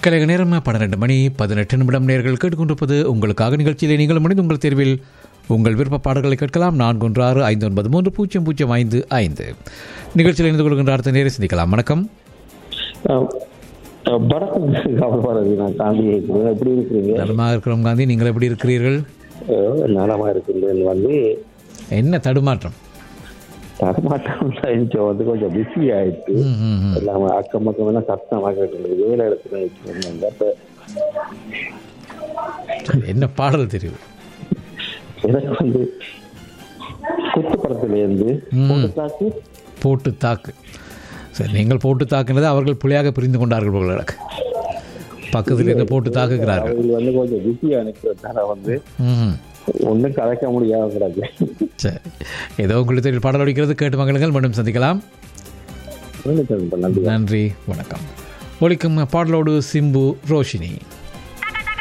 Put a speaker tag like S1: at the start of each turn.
S1: கலைக நேரம் பன்னிரெண்டு மணி பதினெட்டு நிமிடம் நேர்கள் கேட்டுக்கொண்டிருப்பது உங்களுக்காக நிகழ்ச்சியிலே நீங்கள் முடிந்து உங்கள் தேர்வில் உங்கள் விருப்ப பாடல்களை கேட்கலாம் நான்கு ஒன்று ஆறு ஐந்து ஒன்பது மூன்று பூஜ்ஜியம் பூஜ்ஜியம் ஐந்து ஐந்து நிகழ்ச்சியில் இணைந்து கொள்கின்ற அடுத்த நேரை சிந்திக்கலாம் வணக்கம்
S2: அஹ், அஹ், வணக்கம் கவலைப்படுறது நான் காந்தி இருக்கிறேன் எப்படி இருக்கிறீங்க
S1: நலமாக இருக்கிறோம் காந்தி நீங்கள் எப்படி இருக்கிறீர்கள்
S2: அஹ், நலமா இருக்கின்றேன் வந்து
S1: என்ன தடுமாற்றம்
S2: தரமாட்டம் இருந்துச்சு வந்து கொஞ்சம் பிஸி ஆயிடுச்சு
S1: ம், ம், ம்.
S2: எல்லாமே அக்கம் பக்கம் எல்லாம் சத்தமாக கேட்டு வேலை இடத்துல வச்சிருந்தாங்க அப்ப
S1: சரி, என்ன பாடல் தெரியும்
S2: எனக்கு வந்து குத்து படத்துல இருந்து
S1: ம்.
S2: போட்டுத்தாக்கு
S1: போட்டு தாக்கு சரி நீங்கள் போட்டு தாக்குனது அவர்கள் புலியாக பிரிந்து கொண்டார்கள் போல எனக்கு பக்கத்தில் இருந்து போட்டு தாக்குகிறார்கள்
S2: அவங்க வந்து கொஞ்சம் பிஸியா நிற்கிறதால வந்து
S1: ம்
S2: ஒன்றும் கலைக்க முடியாம கிடக்கு
S1: சரி ஏதோ உங்களுக்கு தெரியும் பாடல் ஒழிக்கிறது கேட்டு மகளுங்கள் மீண்டும் சந்திக்கலாம்
S2: நன்றி
S1: நன்றி வணக்கம் ஒழிக்கும் பாடலோடு சிம்பு ரோஷினி